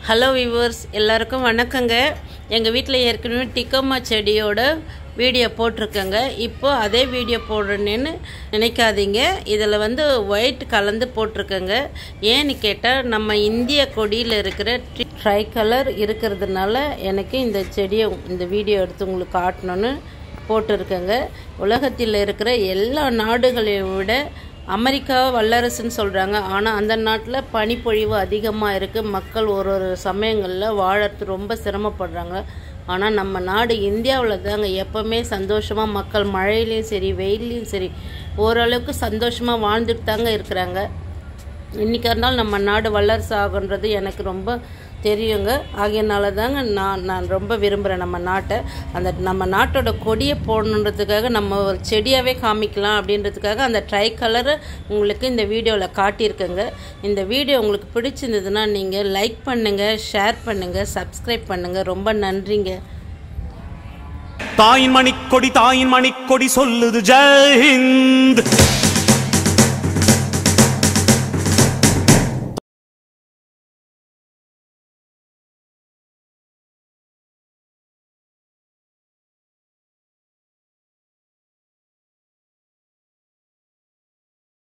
hello viewers எல்லாருக்கும் வணக்கங்க எங்கள் வீட்டில் ஏற்கனவே டிக்கோமா செடியோட வீடியோ போட்டிருக்கேங்க இப்போ அதே வீடியோ போடுறேன்னு நினைக்காதீங்க இதில் வந்து ஒயிட் கலந்து போட்டிருக்கேங்க ஏன்னு கேட்டால் நம்ம இந்திய கொடியில் இருக்கிற ட்ரை கலர் இருக்கிறதுனால எனக்கு இந்த செடியை இந்த வீடியோ எடுத்து உங்களுக்கு காட்டணுன்னு போட்டிருக்கேங்க உலகத்தில் இருக்கிற எல்லா நாடுகளையும் விட அமெரிக்கா வல்லரசுன்னு சொல்கிறாங்க ஆனால் அந்த நாட்டில் பனிப்பொழிவு அதிகமாக இருக்குது மக்கள் ஒரு ஒரு சமயங்களில் வாழறது ரொம்ப சிரமப்படுறாங்க ஆனால் நம்ம நாடு இந்தியாவில் தாங்க எப்போவுமே சந்தோஷமாக மக்கள் மழையிலையும் சரி வெயிலையும் சரி ஓரளவுக்கு சந்தோஷமாக வாழ்ந்துட்டு தாங்க இருக்கிறாங்க இன்றைக்கி இருந்தாலும் நம்ம நாடு வல்லரசு ஆகுன்றது எனக்கு ரொம்ப தெரியுங்க ஆகையனால தாங்க நான் நான் ரொம்ப விரும்புகிறேன் நம்ம நாட்டை அந்த நம்ம நாட்டோட கொடியை போடணுன்றதுக்காக நம்ம ஒரு செடியாகவே காமிக்கலாம் அப்படின்றதுக்காக அந்த ட்ரை கலரை உங்களுக்கு இந்த வீடியோவில் காட்டியிருக்கேங்க இந்த வீடியோ உங்களுக்கு பிடிச்சிருந்ததுன்னா நீங்கள் லைக் பண்ணுங்கள் ஷேர் பண்ணுங்கள் சப்ஸ்கிரைப் பண்ணுங்கள் ரொம்ப நன்றிங்க தாயின் மணிக்கொடி தாயின் மணிக்கொடி சொல்லுது ஜெய் ஹிந்த்